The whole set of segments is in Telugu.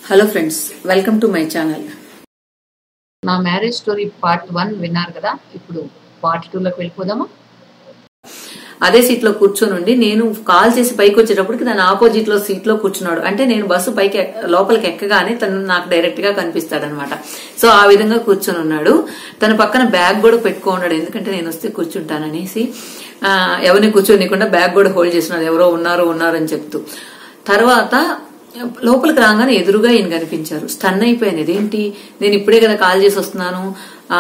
hello friends welcome to my channel నా మ్యారేజ్ స్టోరీ పార్ట్ వన్ విన్నారు కదా ఇప్పుడు పార్ట్ టూ లోకి వెళ్ళిపోదామా అదే సీట్ లో కూర్చొని ఉండి నేను కాల్ చేసి పైకి వచ్చేటప్పటికి తన ఆపోజిట్ లో సీట్ లో కూర్చున్నాడు అంటే నేను బస్సు పైకి ఎక్క- లోపలికి ఎక్కగానే తను నాకు డైరెక్ట్ గా కనిపిస్తాడు అనమాట సో ఆ విధంగా కూర్చొని ఉన్నాడు తన పక్కన బ్యాగ్ కూడా పెట్టుకున్నాడు ఎందుకంటే నేను వస్తే కూర్చుంటాననేసి ఆ, ఎవరిని కూర్చోనికుండా బ్యాగ్ కూడా హోల్డ్ చేస్తున్నాడు ఎవరో ఉన్నారు ఉన్నారు అని చెప్తూ తర్వాత లోపలికి రాగానే ఎదురుగా ఈయన కనిపించారు స్టన్ అయిపోయాను ఇదేంటి నేను ఇప్పుడే కదా కాల్ చేసి వస్తున్నాను ఆ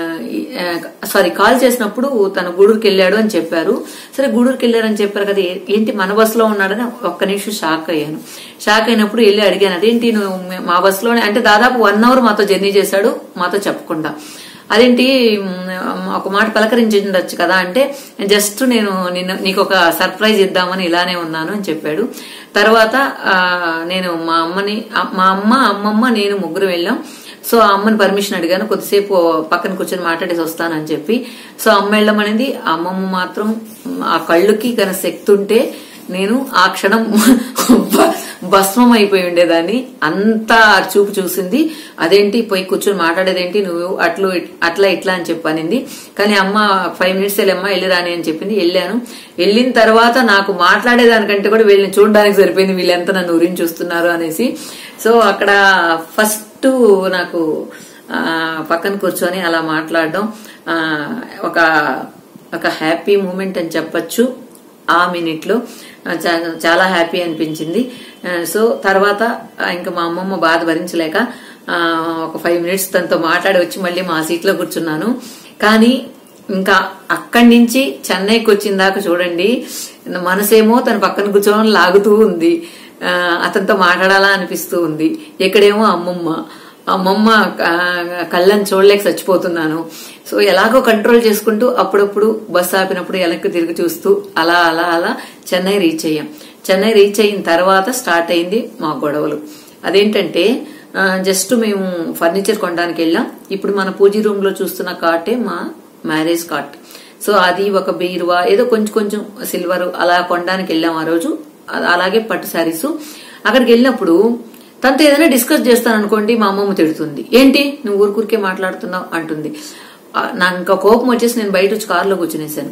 సారీ కాల్ చేసినప్పుడు తన గూడూరుకి వెళ్ళాడు అని చెప్పారు సరే గూడూరుకి వెళ్ళారని చెప్పారు కదా ఏ- ఏంటి మన బస్సులో ఉన్నాడని ఒక్క నిమిషం షాక్ అయ్యాను షాక్ అయినప్పుడు వెళ్ళి అడిగాను అదేంటి నువ్వు మే- మా బస్సులోనే అంటే దాదాపు వన్ అవర్ మాతో జర్నీ చేశాడు మాతో చెప్పకుండా అదేంటి మ్, ఒక మాట పలకరించి ఉండొచ్చు కదా అంటే జస్ట్ నేను నిన్న నీకు ఒక సర్ప్రైజ్ ఇద్దామని ఇలానే ఉన్నాను అని చెప్పాడు తర్వాత ఆ, నేను మా అమ్మని ఆ- మా అమ్మ అమ్మమ్మ నేను ముగ్గురు వెళ్ళాం సో ఆ అమ్మని పర్మిషన్ అడిగాను కొద్దిసేపు పక్కన కూర్చొని మాట్లాడేసి వస్తానని చెప్పి సో అమ్మ వెళ్ళమనేది అమ్మమ్మ మాత్రం ఆ కళ్ళుకి కన శక్తి ఉంటే నేను ఆ క్షణం బ- భస్మం అయిపోయి ఉండేదాన్ని అంతా చూపు చూసింది అదేంటి పోయి కూర్చొని మాట్లాడేదేంటి నువ్వు అట్లు ఇట్- అట్లా ఇట్లా అని చెప్పనింది కానీ అమ్మ ఫైవ్ మినిట్స్ వెళ్ళమ్మా వెళ్ళి రాని అని చెప్పింది వెళ్ళాను వెళ్ళిన తర్వాత నాకు మాట్లాడేదానికంటే కూడా వీళ్ళని చూడడానికి సరిపోయింది వీళ్ళెంత నన్ను ఊరిని చూస్తున్నారు అనేసి సో అక్కడ ఫస్ట్ నాకు ఆ, పక్కన కూర్చొని అలా మాట్లాడడం ఆ, ఒక ఒక హ్యాపీ మూమెంట్ అని చెప్పొచ్చు ఆ మినిట్ లో ఆ, చా- చాలా హ్యాపీ అనిపించింది ఆ, సో తర్వాత ఆ, ఇంకా మా అమ్మమ్మ బాధ భరించలేక ఆ, ఒక ఫైవ్ మినిట్స్ తనతో మాట్లాడి వచ్చి మళ్ళీ మా సీట్ లో కూర్చున్నాను కానీ ఇంకా అక్కడి నుంచి చెన్నైకి వచ్చిన దాకా చూడండి మనసేమో తన పక్కన కూర్చోని లాగుతూ ఉంది ఆ, అతనితో మాట్లాడాలా అనిపిస్తూ ఉంది ఇక్కడేమో అమ్మమ్మ అమ్మమ్మ ఆ, కళ్ళని చూడలేక చచ్చిపోతున్నాను సో ఎలాగో కంట్రోల్ చేసుకుంటూ అప్పుడప్పుడు బస్ ఆపినప్పుడు వెనక్కి తిరిగి చూస్తూ అలా అలా అలా చెన్నై రీచ్ అయ్యాం చెన్నై రీచ్ అయిన తర్వాత స్టార్ట్ అయింది మా గొడవలు అదేంటంటే ఆ, జస్ట్ మేము ఫర్నిచర్ కొనడానికి వెళ్ళాం ఇప్పుడు మన పూజీ రూమ్ లో చూస్తున్న కార్టే మా మ్యారేజ్ కార్ట్ సో అది ఒక బీరువా ఏదో కొంచెం కొంచెం సిల్వర్ అలా కొనడానికి వెళ్ళాం ఆ రోజు అ- అలాగే పట్టు శారీస్ అక్కడికి వెళ్ళినప్పుడు తనతో ఏదైనా డిస్కస్ చేస్తాను అనుకోండి మా అమ్మమ్మ తిడుతుంది ఏంటి నువ్వు ఊరికూరికే మాట్లాడుతున్నావు అంటుంది ఆ, నాకు ఇంకా కోపం వచ్చేసి నేను బయట వచ్చి కారులో కూర్చునేసాను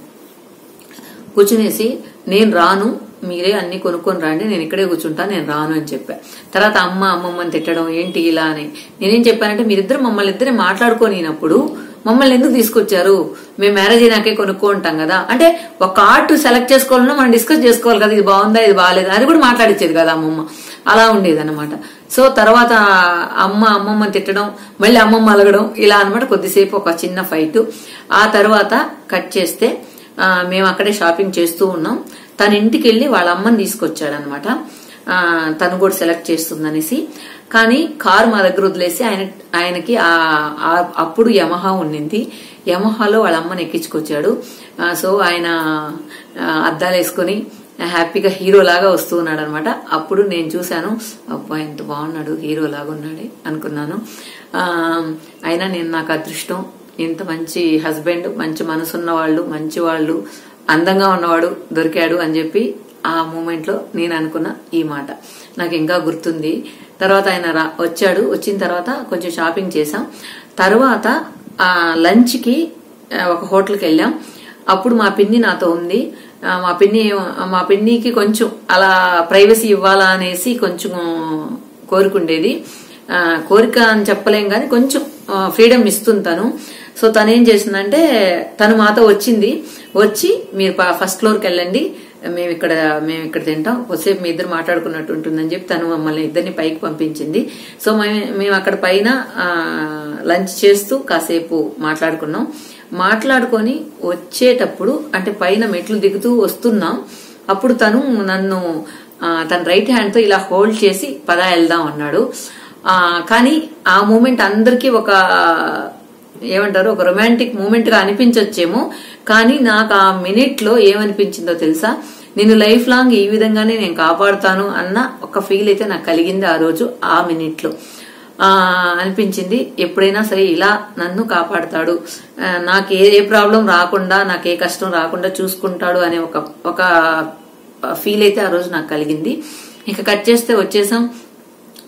కూర్చునేసి నేను రాను మీరే అన్ని కొనుక్కొని రండి నేను ఇక్కడే కూర్చుంటా నేను రాను అని చెప్పా తర్వాత అమ్మ అమ్మమ్మని తిట్టడం ఏంటి ఇలా అని నేనేం చెప్పానంటే మీరిద్దరు మమ్మల్ని ఇద్దరే మాట్లాడుకోనినప్పుడు మమ్మల్ని ఎందుకు తీసుకొచ్చారు మేము మ్యారేజ్ అయినాకే కొనుక్కుంటాం కదా అంటే ఒక కార్డు సెలెక్ట్ చేసుకోవాలన్నా మనం డిస్కస్ చేసుకోవాలి కదా ఇది బాగుందా ఇది బాగాలేదా అది కూడా మాట్లాడించేది కదా అమ్మమ్మ అలా ఉండేది అనమాట సో తర్వాత అమ్మ అమ్మమ్మని తిట్టడం మళ్ళీ అమ్మమ్మ అలగడం ఇలా అనమాట కొద్దిసేపు ఒక చిన్న ఫైట్ ఆ తర్వాత కట్ చేస్తే ఆ, మేము అక్కడే షాపింగ్ చేస్తూ ఉన్నాం తన ఇంటికి వెళ్ళి వాళ్ళ అమ్మని తీసుకొచ్చాడనమాట ఆ, తను కూడా సెలెక్ట్ చేస్తుందనేసి కానీ కారు మా దగ్గర వదిలేసి ఆయన ఆయనకి ఆ- ఆ- అప్పుడు యమహా ఉండింది యమహాలో వాళ్ళ అమ్మని ఎక్కించుకొచ్చాడు ఆ, సో ఆయన ఆ, అద్దాలు వేసుకొని హ్యాపీగా హీరో లాగా వస్తూ ఉన్నాడు అనమాట అప్పుడు నేను చూశాను అబ్బా ఎంత బాగున్నాడు హీరో లాగా ఉన్నాడే అనుకున్నాను ఆ, అయినా నేను నాకు అదృష్టం ఇంత మంచి హస్బెండ్ మంచి మనసున్న వాళ్ళు మంచి వాళ్ళు అందంగా ఉన్నవాడు దొరికాడు అని చెప్పి ఆ మూమెంట్ లో నేను అనుకున్న ఈ మాట నాకు ఇంకా గుర్తుంది తర్వాత ఆయన రా వచ్చాడు వచ్చిన తర్వాత కొంచెం షాపింగ్ చేసాం తర్వాత ఆ లంచ్ కి ఆ, ఒక హోటల్కి వెళ్ళాం అప్పుడు మా పిన్ని నాతో ఉంది ఆ, మా పిన్ని మా పిన్నికి కొంచెం అలా ప్రైవసీ ఇవ్వాలా అనేసి కొంచెం కోరుకుండేది ఆ, కోరిక అని చెప్పలేం కానీ కొంచెం ఫ్రీడమ్ ఇస్తుంది తను సో తను ఏం చేసిందంటే తను మాతో వచ్చింది వచ్చి మీరు ప- ఫస్ట్ ఫ్లోర్కి వెళ్ళండి మేము ఇక్కడ మేము ఇక్కడ తింటాం కొద్దిసేపు మీ ఇద్దరు మాట్లాడుకున్నట్టు ఉంటుందని చెప్పి తను మమ్మల్ని ఇద్దరిని పైకి పంపించింది సో మేము మేము అక్కడ పైన ఆ, లంచ్ చేస్తూ కాసేపు మాట్లాడుకున్నాం మాట్లాడుకొని వచ్చేటప్పుడు అంటే పైన మెట్లు దిగుతూ వస్తున్నాం అప్పుడు తను నన్ను ఆ, తన రైట్ హ్యాండ్ తో ఇలా హోల్డ్ చేసి పదా వెళ్దాం అన్నాడు ఆ, కానీ ఆ మూమెంట్ అందరికీ ఒక ఏమంటారు ఒక రొమాంటిక్ మూమెంట్ గా అనిపించొచ్చేమో కానీ నాకు ఆ మినిట్ లో ఏమనిపించిందో తెలుసా నేను లైఫ్ లాంగ్ ఈ విధంగానే నేను కాపాడుతాను అన్న ఒక ఫీల్ అయితే నాకు కలిగింది ఆ రోజు ఆ మినిట్ లో ఆ అనిపించింది ఎప్పుడైనా సరే ఇలా నన్ను కాపాడతాడు ఆ, నాకు ఏ ఏ ప్రాబ్లం రాకుండా నాకు ఏ కష్టం రాకుండా చూసుకుంటాడు అనే ఒక ఒక ఫీల్ అయితే ఆ రోజు నాకు కలిగింది ఇక కట్ చేస్తే వచ్చేసాం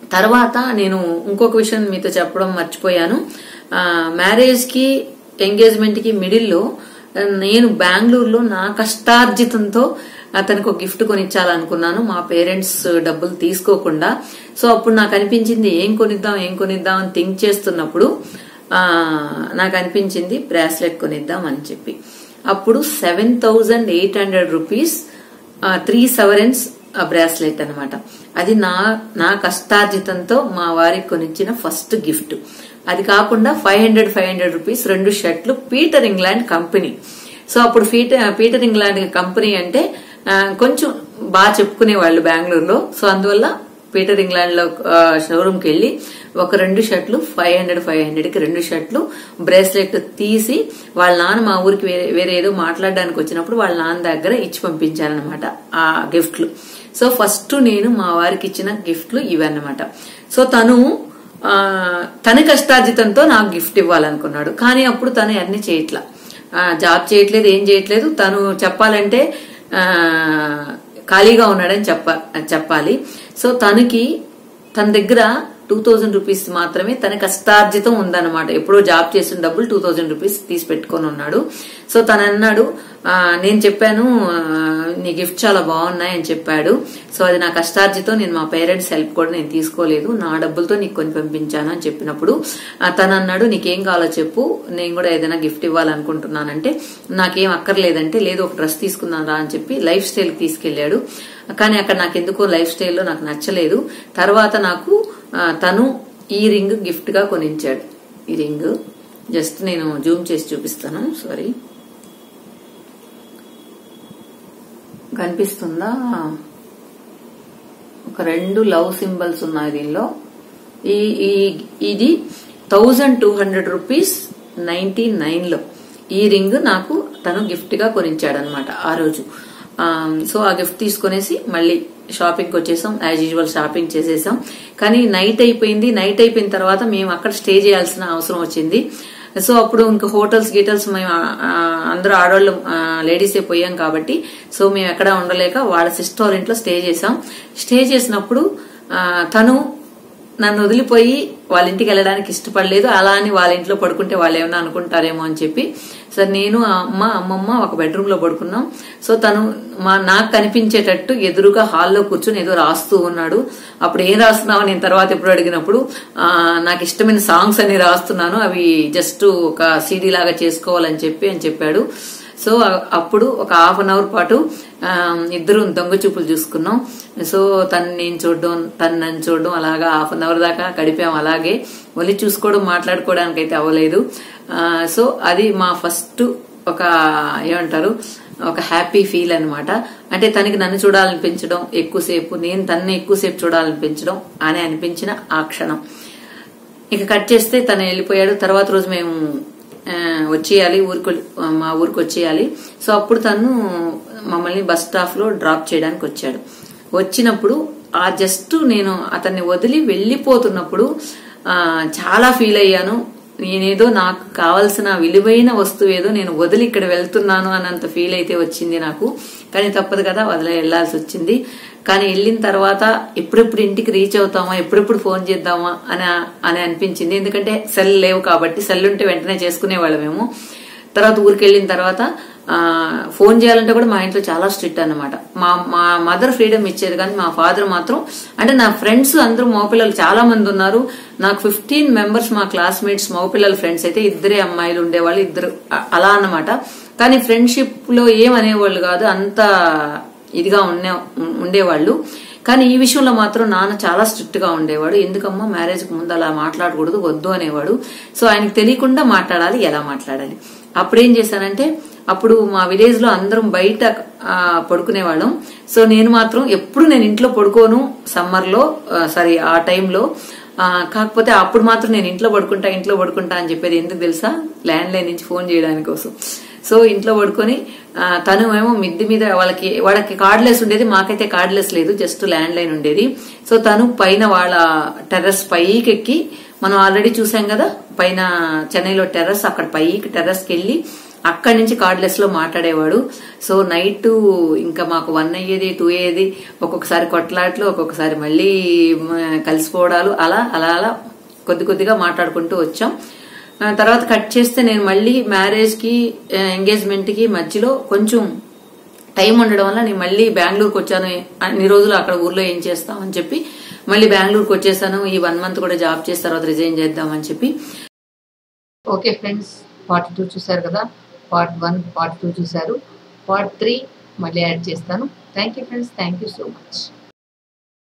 తర్వాత నేను ఇంకొక విషయం మీతో చెప్పడం మర్చిపోయాను మ్యారేజ్ కి ఎంగేజ్మెంట్ కి మిడిల్లో నేను బెంగళూరులో నా కష్టార్జితంతో అతనికి ఒక గిఫ్ట్ కొనిచ్చాలనుకున్నాను మా పేరెంట్స్ డబ్బులు తీసుకోకుండా సో అప్పుడు నాకు అనిపించింది ఏం కొనిద్దాం ఏం కొనిద్దాం అని థింక్ చేస్తున్నప్పుడు ఆ, నాకు అనిపించింది బ్రాస్లెట్ కొనిద్దాం అని చెప్పి అప్పుడు seven thousand eight hundred rupees three sovereigns bracelet అన్నమాట అది నా నా కష్టార్జితంతో మా వారికి కొనిచ్చిన ఫస్ట్ గిఫ్ట్ అది కాకుండా five hundred five hundred rupees రెండు షర్ట్లు పీటర్ ఇంగ్లాండ్ కంపెనీ సో అప్పుడు పీటర్ పీటర్ ఇంగ్లాండ్ కంపెనీ అంటే ఆ, కొంచెం బాగా చెప్పుకునే వాళ్ళు బెంగళూరులో సో అందువల్ల పీటర్ ఇంగ్లాండ్ లో షోరూమ్ కి వెళ్లి ఒక రెండు షర్ట్లు ఫైవ్ హండ్రెడ్ ఫైవ్ హండ్రెడ్ కి రెండు షర్ట్లు బ్రేస్లెట్ తీసి వాళ్ళ నాన్న మా ఊరికి వేరే వేరే ఏదో మాట్లాడడానికి వచ్చినప్పుడు వాళ్ళ నాన్న దగ్గర ఇచ్చి పంపించారనమాట ఆ గిఫ్ట్లు సో ఫస్ట్ నేను మా వారికి ఇచ్చిన గిఫ్ట్లు ఇవన్నమాట సో తను ఆ, తన కష్టార్జితంతో నాకు గిఫ్ట్ ఇవ్వాలనుకున్నాడు కానీ అప్పుడు తను అన్ని చేయట్లా ఆ, జాబ్ చేయట్లేదు ఏం చేయట్లేదు తను చెప్పాలంటే ఆ, ఖాళీగా ఉన్నాడని చెప్ప చెప్పాలి సో తనకి తన దగ్గర టూ థౌజండ్ రూపీస్ మాత్రమే తన కష్టార్జితం ఉందన్నమాట ఎప్పుడో జాబ్ చేసిన డబ్బులు టూ థౌజండ్ రూపీస్ తీసి పెట్టుకొని ఉన్నాడు సో తను అన్నాడు "ఆ, నేను చెప్పాను ఆ, నీ గిఫ్ట్ చాలా బాగున్నాయి అని చెప్పాడు సో అది నా కష్టార్జితం నేను మా పేరెంట్స్ హెల్ప్ కూడా నేను తీసుకోలేదు నా డబ్బులతో నీకు కొని పంపించాను అని చెప్పినప్పుడు ఆ, తను అన్నాడు నీకేం కావాలో చెప్పు నేను కూడా ఏదైనా గిఫ్ట్ ఇవ్వాలనుకుంటున్నానంటే నాకేం అక్కర్లేదంటే లేదు ఒక డ్రెస్ తీసుకుందాం రా అని చెప్పి లైఫ్ స్టైల్ తీసుకెళ్లాడు కానీ అక్కడ నాకు ఎందుకో లైఫ్ స్టైల్లో నాకు నచ్చలేదు తర్వాత నాకు ఆ, తను ఈ రింగ్ గిఫ్ట్ గా కొనించాడు ఈ రింగ్ జస్ట్ నేను జూమ్ చేసి చూపిస్తాను సారీ కనిపిస్తుందా ఒక రెండు లవ్ సింబల్స్ ఉన్నాయి దీనిలో ఈ ఈ ఇది thousand two hundred rupees ninety nine లో ఈ రింగ్ నాకు తను గిఫ్ట్ గా కొనిచ్చాడు అనమాట ఆ రోజు ఆ, సో ఆ గిఫ్ట్ తీసుకొనేసి మళ్ళీ షాపింగ్ వచ్చేసాం యాజ్ యూజువల్ షాపింగ్ చేసేసాం కానీ నైట్ అయిపోయింది నైట్ అయిపోయిన తర్వాత మేము అక్కడ స్టే చేయాల్సిన అవసరం వచ్చింది సో అప్పుడు ఇంకా హోటల్స్ గీటల్స్ మేము ఆ, అందరూ ఆడవాళ్ళు లేడీసే పోయాం కాబట్టి సో మేము ఎక్కడ ఉండలేక వాళ్ళ సిస్టర్ వాళ్ళ ఇంట్లో స్టే చేసాం స్టే చేసినప్పుడు ఆ, తను నన్ను వదిలిపోయి వాళ్ళ ఇంటికి వెళ్ళడానికి ఇష్టపడలేదు అలా అని వాళ్ళ ఇంట్లో పడుకుంటే వాళ్ళు ఏమైనా అనుకుంటారేమో అని చెప్పి సరే నేను ఆ అమ్మ అమ్మమ్మ ఒక బెడ్రూమ్ లో పడుకున్నాం సో తను మా నాకు కనిపించేటట్టు ఎదురుగా హాల్లో కూర్చుని ఏదో రాస్తూ ఉన్నాడు అప్పుడు ఏం రాస్తున్నావు నేను తర్వాత ఎప్పుడు అడిగినప్పుడు ఆ, నాకు ఇష్టమైన సాంగ్స్ అని రాస్తున్నాను అవి జస్ట్ ఒక సీడీ లాగా చేసుకోవాలని చెప్పి అని చెప్పాడు సో అ- అప్పుడు ఒక హాఫ్ అన్ అవర్ పాటు ఆ, ఇద్దరు దొంగ చూపులు చూసుకున్నాం సో తను నేను చూడడం తను నన్ను చూడడం అలాగా హాఫ్ అన్ అవర్ దాకా గడిపాం అలాగే మళ్ళీ చూసుకోవడం మాట్లాడుకోవడానికి అయితే అవ్వలేదు ఆ, సో అది మా ఫస్ట్ ఒక ఏమంటారు ఒక హ్యాపీ ఫీల్ అన్నమాట అంటే తనకి నన్ను చూడాలనిపించడం ఎక్కువసేపు నేను తనని ఎక్కువసేపు చూడాలనిపించడం అని అనిపించిన ఆ క్షణం ఇక కట్ చేస్తే తను వెళ్ళిపోయాడు తర్వాత రోజు మేము ఆ, వచ్చేయాలి ఊరికి మా ఊరికి వచ్చేయాలి సో అప్పుడు తను మమ్మల్ని బస్ స్టాప్ లో డ్రాప్ చేయడానికి వచ్చాడు వచ్చినప్పుడు ఆ జస్ట్ నేను అతన్ని వదిలి వెళ్ళిపోతున్నప్పుడు ఆ, చాలా ఫీల్ అయ్యాను నేనేదో నాకు కావలసిన విలువైన వస్తువు ఏదో నేను వదిలి ఇక్కడ వెళ్తున్నాను అన్నంత ఫీల్ అయితే వచ్చింది నాకు కానీ తప్పదు కదా వదిలే వెళ్లాల్సి వచ్చింది కానీ వెళ్ళిన తర్వాత ఎప్పుడెప్పుడు ఇంటికి రీచ్ అవుతామా ఎప్పుడెప్పుడు ఫోన్ చేద్దామా అని అని అనిపించింది ఎందుకంటే సెల్ లేవు కాబట్టి సెల్ ఉంటే వెంటనే చేసుకునేవాళ్ళమేమో తర్వాత ఊరికి వెళ్ళిన తర్వాత ఆ, ఫోన్ చేయాలంటే కూడా మా ఇంట్లో చాలా స్ట్రిక్ట్ అన్నమాట మా మా మదర్ ఫ్రీడమ్ ఇచ్చేది కానీ మా ఫాదర్ మాత్రం అంటే నా ఫ్రెండ్స్ అందరూ మగపిల్లలు చాలా మంది ఉన్నారు నాకు ఫిఫ్టీన్ మెంబర్స్ మా క్లాస్మేట్స్ మగపిల్లల ఫ్రెండ్స్ అయితే ఇద్దరే అమ్మాయిలు ఉండేవాళ్ళు ఇద్దరు అ- అలా అన్నమాట కానీ ఫ్రెండ్షిప్ లో ఏమనేవాళ్ళు కాదు అంత ఇదిగా ఉండే ఉండేవాళ్ళు కానీ ఈ విషయంలో మాత్రం నాన్న చాలా స్ట్రిక్ట్ గా ఉండేవాడు ఎందుకమ్మా మ్యారేజ్ కు ముందు అలా మాట్లాడకూడదు వద్దు అనేవాడు సో ఆయనకు తెలియకుండా మాట్లాడాలి ఎలా మాట్లాడాలి అప్పుడు ఏం చేశానంటే అప్పుడు మా విలేజ్ లో అందరం బయట ఆ, పడుకునేవాళ్ళం సో నేను మాత్రం ఎప్పుడు నేను ఇంట్లో పడుకోను సమ్మర్ లో సారీ ఆ టైంలో ఆ, కాకపోతే అప్పుడు మాత్రం నేను ఇంట్లో పడుకుంటా ఇంట్లో పడుకుంటా అని చెప్పేది ఎందుకు తెలుసా ల్యాండ్ లైన్ నుంచి ఫోన్ చేయడానికి కోసం సో ఇంట్లో పడుకొని ఆ, తను ఏమో మిద్ది మీద వాళ్ళకి వాళ్ళకి కార్డ్లెస్ ఉండేది మాకైతే కార్డ్లెస్ లేదు జస్ట్ ల్యాండ్ లైన్ ఉండేది సో తను పైన వాళ్ళ టెర్రస్ పైకి ఎక్కి మనం ఆల్రెడీ చూసాం కదా పైన చెన్నైలో టెర్రస్ అక్కడ పైకి టెర్రస్కి వెళ్ళి అక్కడి నుంచి కార్డ్లెస్ లో మాట్లాడేవాడు సో నైట్ ఇంకా మాకు వన్ అయ్యేది టూ అయ్యేది ఒక్కొక్కసారి కొట్లాట్లు ఒక్కొక్కసారి మళ్ళీ మ, కలిసిపోవడాలు అలా అలా అలా కొద్ది కొద్దిగా మాట్లాడుకుంటూ వచ్చాం ఆ, తర్వాత కట్ చేస్తే నేను మళ్ళీ మ్యారేజ్ కి ఎంగేజ్మెంట్ కి మధ్యలో కొంచెం టైం ఉండడం వల్ల నేను మళ్ళీ బెంగళూరుకి వచ్చాను అన్ని రోజులు అక్కడ ఊర్లో ఏం చేస్తాం అని చెప్పి మళ్ళీ బెంగళూరుకి వచ్చేసాను ఈ వన్ మంత్ కూడా జాబ్ చేసిన తర్వాత రిజైన్ చేద్దామని చెప్పి ఓకే ఫ్రెండ్స్ పార్ట్ టూ చూసారు కదా పార్ట్ వన్ పార్ట్ టూ చూసారు పార్ట్ త్రీ మళ్ళీ యాడ్ చేస్తాను thank you friends thank you so much